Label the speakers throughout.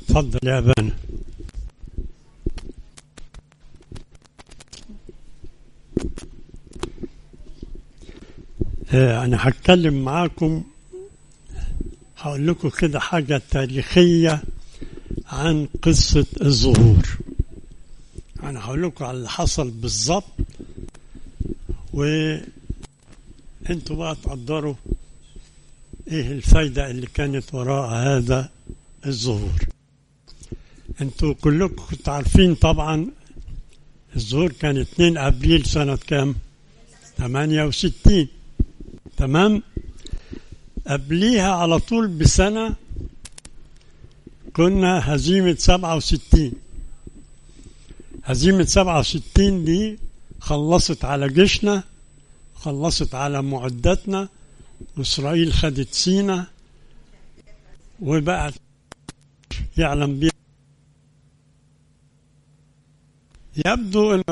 Speaker 1: تفضل يا بنا آه، أنا هتكلم معاكم هقول لكم كده حاجة تاريخية عن قصة الظهور أنا هقول لكم على اللي حصل بالظبط وانتوا بقى تقدروا ايه الفايدة اللي كانت وراء هذا الظهور انتوا كلكم كنتوا عارفين طبعا الظهور كان 2 ابريل سنة كام 68 تمام قبليها على طول بسنة كنا هزيمة 67 هزيمة 67 دي خلصت على جيشنا خلصت على معداتنا وإسرائيل خدت سينا وبقت يعلم بها يبدو ان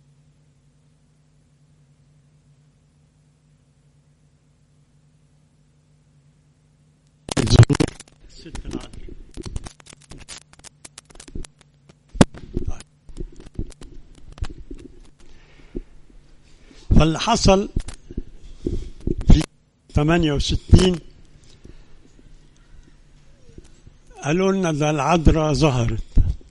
Speaker 1: الست العدل فاللي حصل في 68 قالوا لنا ده العذراء ظهرت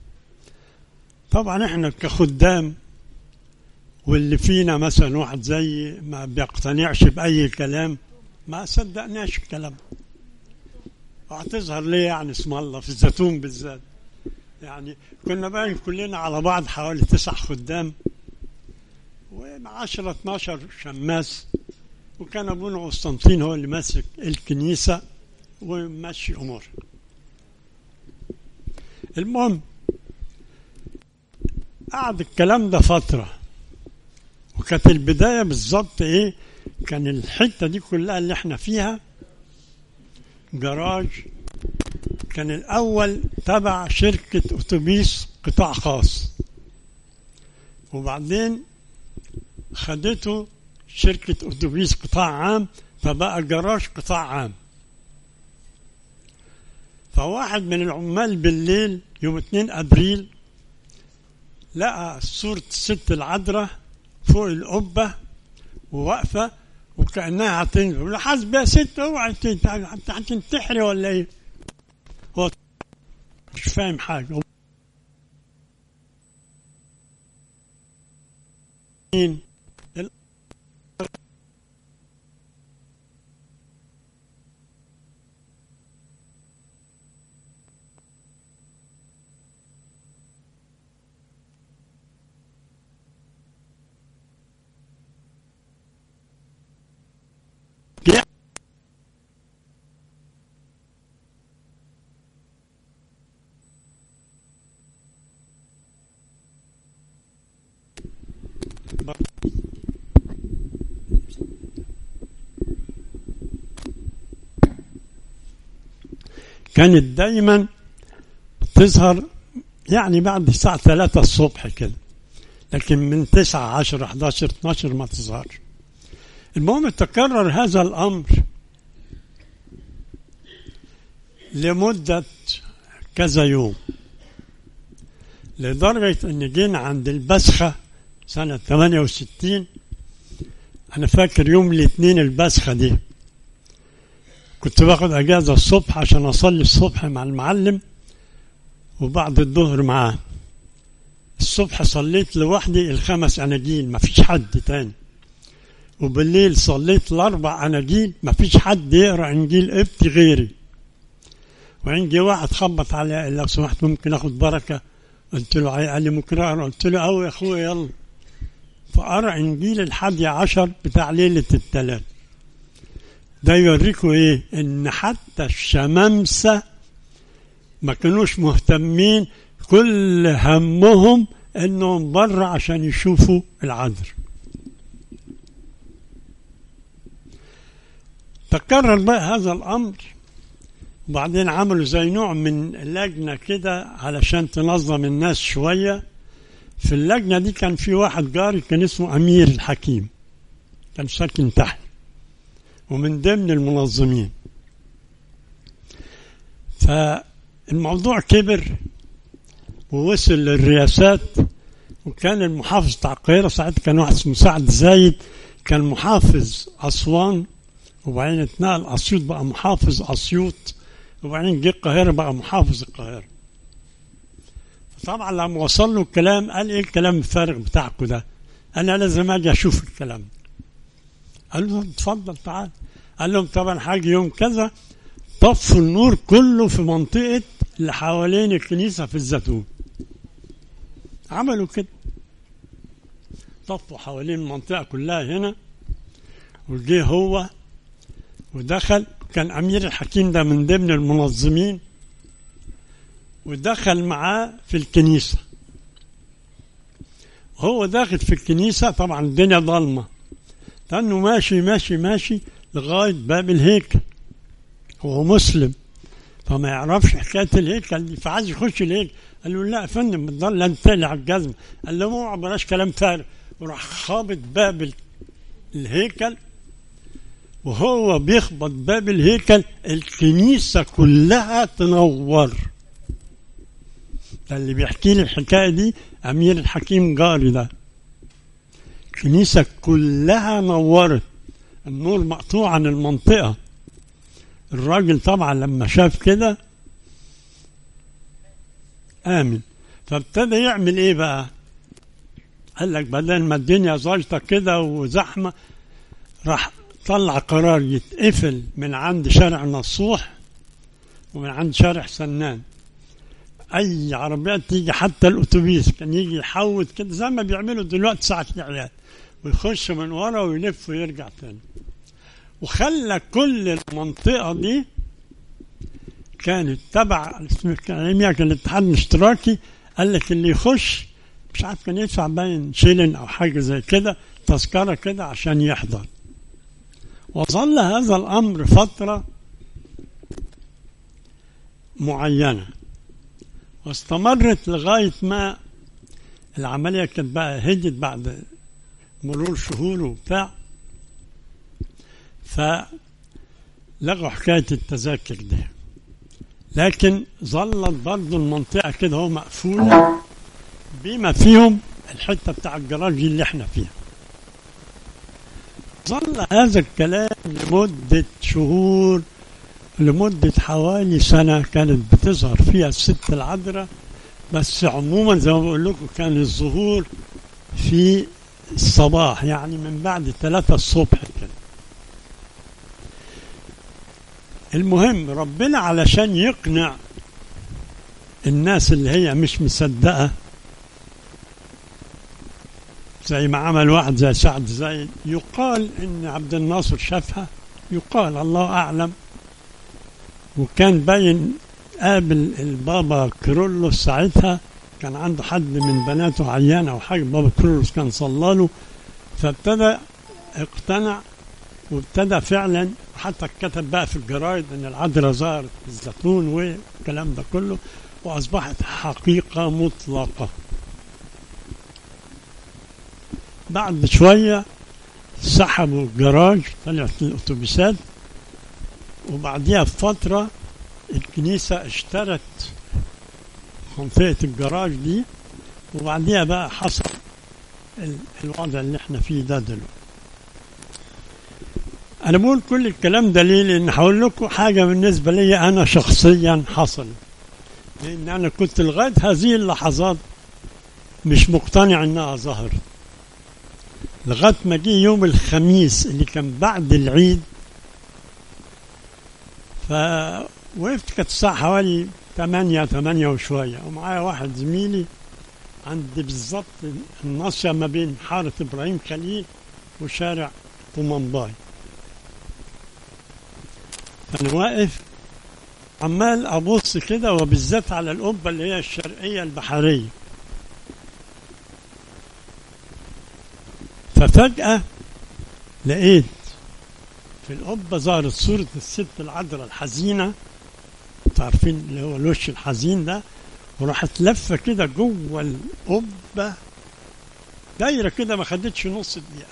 Speaker 1: طبعا احنا كخدام واللي فينا مثلا واحد زي ما بيقتنعش بأي كلام ما صدقناش الكلام وهتظهر ليه يعني اسم الله في الزيتون بالذات يعني كنا باين كلنا على بعض حوالي تسع خدام ومع 10 12 شماس وكان ابونا قسطنطين هو اللي ماسك الكنيسه وماشي امور المهم قعد الكلام ده فتره وكانت البدايه بالظبط ايه كان الحته دي كلها اللي احنا فيها جراج كان الاول تبع شركه اتوبيس قطاع خاص وبعدين خدته شركة أتوبيس قطاع عام فبقى جراج قطاع عام فواحد من العمال بالليل يوم 2 أبريل لقى صورة الست العذراء فوق القبة وواقفة وكأنها هتنزل يقول حاسب يا ست اوعي هتنتحري ولا ايه؟ هو مش فاهم حاجة مين؟ كانت دايما تظهر يعني بعد الساعة 3 الصبح كده لكن من 9 10 11 12 ما تظهرش المهم تكرر هذا الأمر لمدة كذا يوم لدرجة أن جينا عند البسخة سنة 68 أنا فاكر يوم الاثنين البسخة دي كنت باخد اجازه الصبح عشان اصلي الصبح مع المعلم وبعد الظهر معاه الصبح صليت لوحدي الخمس اناجيل ما فيش حد تاني وبالليل صليت الاربع اناجيل ما فيش حد يقرا انجيل ابتي غيري وعندي واحد خبط علي لو سمحت ممكن اخد بركه قلت له قال لي ممكن اقرا قلت له أوي يا اخويا يلا فقرا انجيل الحادي عشر بتاع ليله الثلاث ده يوريكم ايه ان حتى الشمامسة ما كانوش مهتمين كل همهم انهم بره عشان يشوفوا العذر تكرر بقى هذا الامر وبعدين عملوا زي نوع من لجنه كده علشان تنظم الناس شويه في اللجنه دي كان في واحد جاري كان اسمه امير الحكيم كان ساكن تحت ومن ضمن المنظمين الموضوع كبر ووصل للرئاسات وكان المحافظ بتاع القاهرة ساعتها كان واحد اسمه سعد زايد كان محافظ أسوان وبعدين اتنقل أسيوط بقى محافظ أسيوط وبعدين جه القاهرة بقى محافظ القاهرة طبعا لما وصل له الكلام قال ايه الكلام الفارغ بتاعكم ده انا لازم اجي اشوف الكلام ده قال له اتفضل تعال قال لهم طبعا حاجة يوم كذا طفوا النور كله في منطقة اللي حوالين الكنيسة في الزيتون عملوا كده طفوا حوالين المنطقة كلها هنا وجه هو ودخل كان أمير الحكيم ده من ضمن المنظمين ودخل معاه في الكنيسة هو داخل في الكنيسة طبعا الدنيا ضلمة لأنه ماشي ماشي ماشي لغاية باب الهيكل هو مسلم فما يعرفش حكاية الهيكل دي فعايز يخش الهيكل قال له لا يا فندم بتضل انت على الجزمة قال له اوعى بلاش كلام فارغ وراح خابط باب الهيكل وهو بيخبط باب الهيكل الكنيسة كلها تنور ده اللي بيحكي لي الحكاية دي أمير الحكيم جاري ده الكنيسة كلها نورت النور مقطوع عن المنطقة الراجل طبعا لما شاف كده آمن فابتدى يعمل إيه بقى قال لك بدل ما الدنيا زاجطة كده وزحمة راح طلع قرار يتقفل من عند شارع نصوح ومن عند شارع سنان اي عربيات تيجي حتى الاتوبيس كان يجي يحوط كده زي ما بيعملوا دلوقتي ساعه الاعلان ويخش من ورا ويلف ويرجع تاني وخلى كل المنطقه دي كانت تبع كان كان الاتحاد الاشتراكي قال لك اللي يخش مش عارف كان يدفع باين شيلن او حاجه زي كده تذكره كده عشان يحضر وظل هذا الامر فتره معينه واستمرت لغاية ما العملية كانت بقى هدت بعد مرور شهور وبتاع فلغوا حكاية التذاكر دي لكن ظلت برضه المنطقة كده هو مقفولة بما فيهم الحتة بتاع الجراج اللي احنا فيها ظل هذا الكلام لمدة شهور لمدة حوالي سنة كانت بتظهر فيها الست العذراء بس عموما زي ما بقول لكم كان الظهور في الصباح يعني من بعد ثلاثة الصبح كده المهم ربنا علشان يقنع الناس اللي هي مش مصدقة زي ما عمل واحد زي سعد زايد يقال ان عبد الناصر شافها يقال الله اعلم وكان باين قابل البابا كيرلس ساعتها كان عنده حد من بناته عيان او حاجه بابا كيرلس كان صلى له فابتدى اقتنع وابتدى فعلا حتى كتب بقى في الجرايد ان العذراء ظهرت في الزيتون والكلام ده كله واصبحت حقيقه مطلقه بعد شويه سحبوا الجراج طلعت الاتوبيسات وبعديها بفترة الكنيسة اشترت منطقة الجراج دي وبعديها بقى حصل الوضع اللي احنا فيه ده دلوقتي انا بقول كل الكلام ده ليه لان هقول لكم حاجه بالنسبه لي انا شخصيا حصل لان انا كنت لغايه هذه اللحظات مش مقتنع انها ظهرت لغايه ما جه يوم الخميس اللي كان بعد العيد فوقفت كانت الساعة حوالي ثمانية ثمانية وشوية ومعايا واحد زميلي عند بالظبط الناصية ما بين حارة إبراهيم خليل وشارع طومنباي أنا واقف عمال أبص كده وبالذات على القبة اللي هي الشرقية البحرية ففجأة لقيت في القبة ظهرت صورة الست العذراء الحزينة عارفين اللي هو الوش الحزين ده وراحت لفة كده جوه القبة دايرة كده ما خدتش نص دقيقة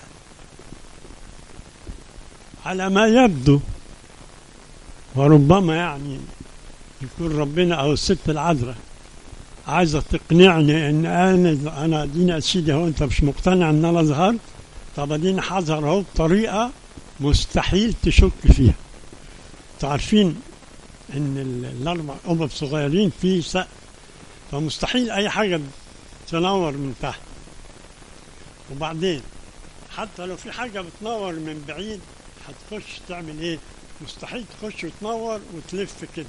Speaker 1: على ما يبدو وربما يعني يكون ربنا او الست العذراء عايزه تقنعني ان انا انا اديني يا سيدي هو انت مش مقتنع ان انا ظهرت طب اديني حذر اهو بطريقه مستحيل تشك فيها انتوا عارفين ان ال- الاربع امم صغيرين في سقف فمستحيل اي حاجه تنور من تحت وبعدين حتى لو في حاجه بتنور من بعيد هتخش تعمل ايه مستحيل تخش وتنور وتلف كده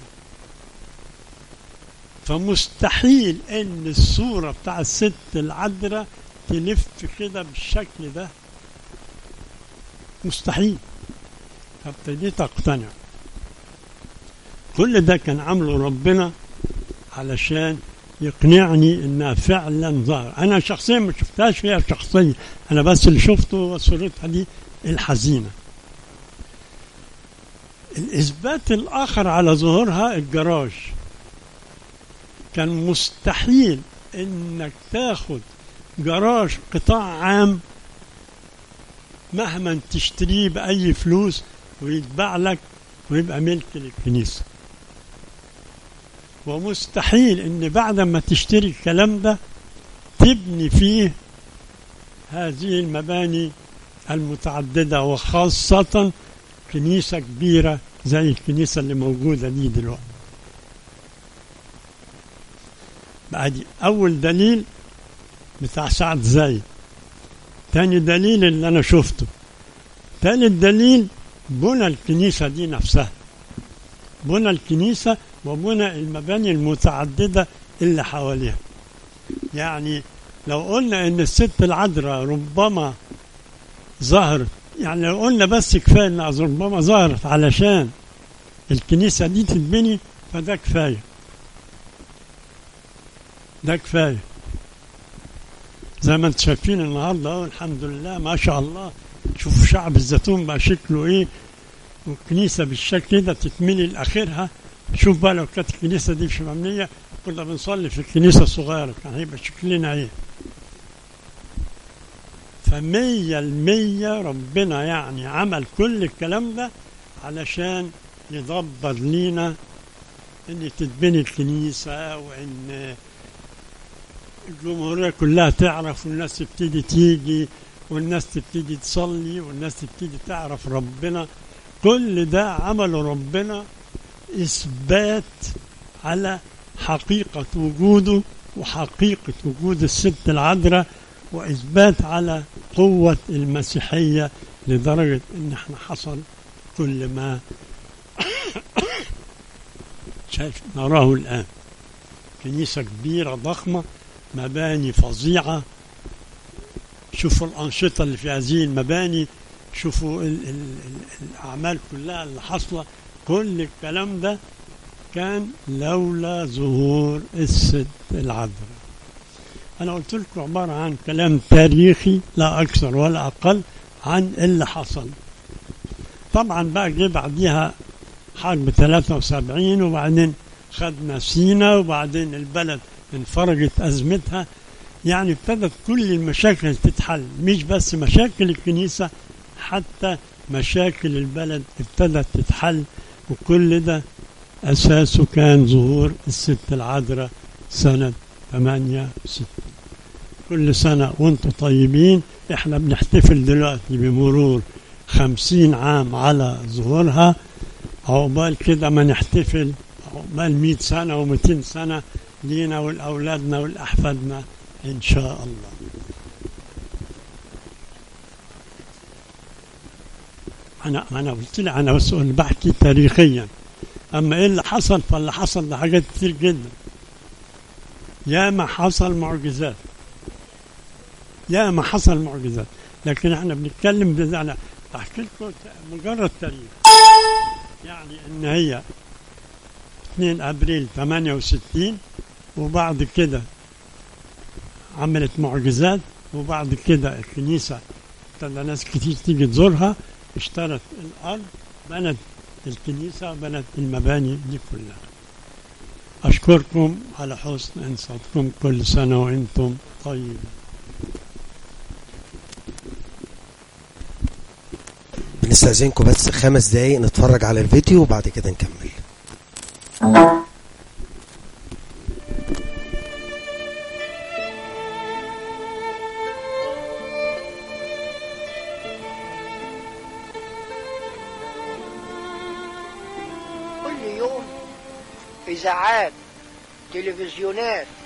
Speaker 1: فمستحيل ان الصوره بتاع الست العذراء تلف كده بالشكل ده مستحيل فابتديت اقتنع كل ده كان عامله ربنا علشان يقنعني انها فعلا ظهر انا شخصيا ما شفتهاش فيها شخصيا انا بس اللي شفته هو صورتها دي الحزينه الاثبات الاخر على ظهورها الجراج كان مستحيل انك تاخد جراج قطاع عام مهما تشتريه باي فلوس ويتباع لك ويبقى ملك للكنيسه ومستحيل ان بعد ما تشتري الكلام ده تبني فيه هذه المباني المتعددة وخاصة كنيسة كبيرة زي الكنيسة اللي موجودة دي دلوقتي بقى دي أول دليل بتاع سعد زايد تاني دليل اللي أنا شفته تالت دليل بنى الكنيسة دي نفسها بنى الكنيسة وبنى المباني المتعددة اللي حواليها يعني لو قلنا ان الست العذراء ربما ظهرت يعني لو قلنا بس كفايه انها ربما ظهرت علشان الكنيسه دي تتبني فده كفايه ده كفايه زي ما انتم شايفين النهارده اهو الحمد لله ما شاء الله شوفوا شعب الزيتون بقى شكله ايه والكنيسه بالشكل ده تتملي لاخرها شوف بقى لو كانت الكنيسه دي مش مبنيه كنا بنصلي في الكنيسه الصغيره كان هيبقى شكلنا ايه فمية المية ربنا يعني عمل كل الكلام ده علشان يدبر لينا ان تتبني الكنيسة وان الجمهورية كلها تعرف والناس تبتدي تيجي والناس تبتدي تصلي والناس تبتدي تعرف ربنا كل ده عمله ربنا إثبات على حقيقة وجوده وحقيقة وجود الست العذراء وإثبات على قوة المسيحية لدرجة إن احنا حصل كل ما شايف نراه الآن كنيسة كبيرة ضخمة مباني فظيعة شوفوا الأنشطة اللي في هذه المباني شوفوا ال ال ال الأعمال كلها اللي حاصلة كل الكلام ده كان لولا ظهور الست العذراء أنا قلت لكم عبارة عن كلام تاريخي لا أكثر ولا أقل عن اللي حصل طبعا بقى جه بعديها حرب 73 وبعدين خدنا سينا وبعدين البلد انفرجت أزمتها يعني ابتدت كل المشاكل تتحل مش بس مشاكل الكنيسة حتى مشاكل البلد ابتدت تتحل وكل ده أساسه كان ظهور الست العذراء سنة 68 كل سنة وانتم طيبين احنا بنحتفل دلوقتي بمرور خمسين عام على ظهورها عقبال كده ما نحتفل عقبال مئة سنة ومئتين سنة لينا ولأولادنا ولأحفادنا إن شاء الله أنا أنا قلت لي أنا بس أنا بحكي تاريخيا أما إيه اللي حصل فاللي حصل ده حاجات كتير جدا يا ما حصل معجزات يا ما حصل معجزات لكن احنا بنتكلم بده انا احكي لكم مجرد تاريخ يعني ان هي 2 ابريل 68 وبعد كده عملت معجزات وبعد كده الكنيسه ابتدى ناس كتير تيجي تزورها اشترت الارض بنت الكنيسه بنت المباني دي كلها أشكركم على حسن إنصاتكم كل سنة وأنتم طيبين
Speaker 2: بنستأذنكم بس خمس دقايق نتفرج على الفيديو وبعد كده نكمل كل يوم إذاعات تلفزيونات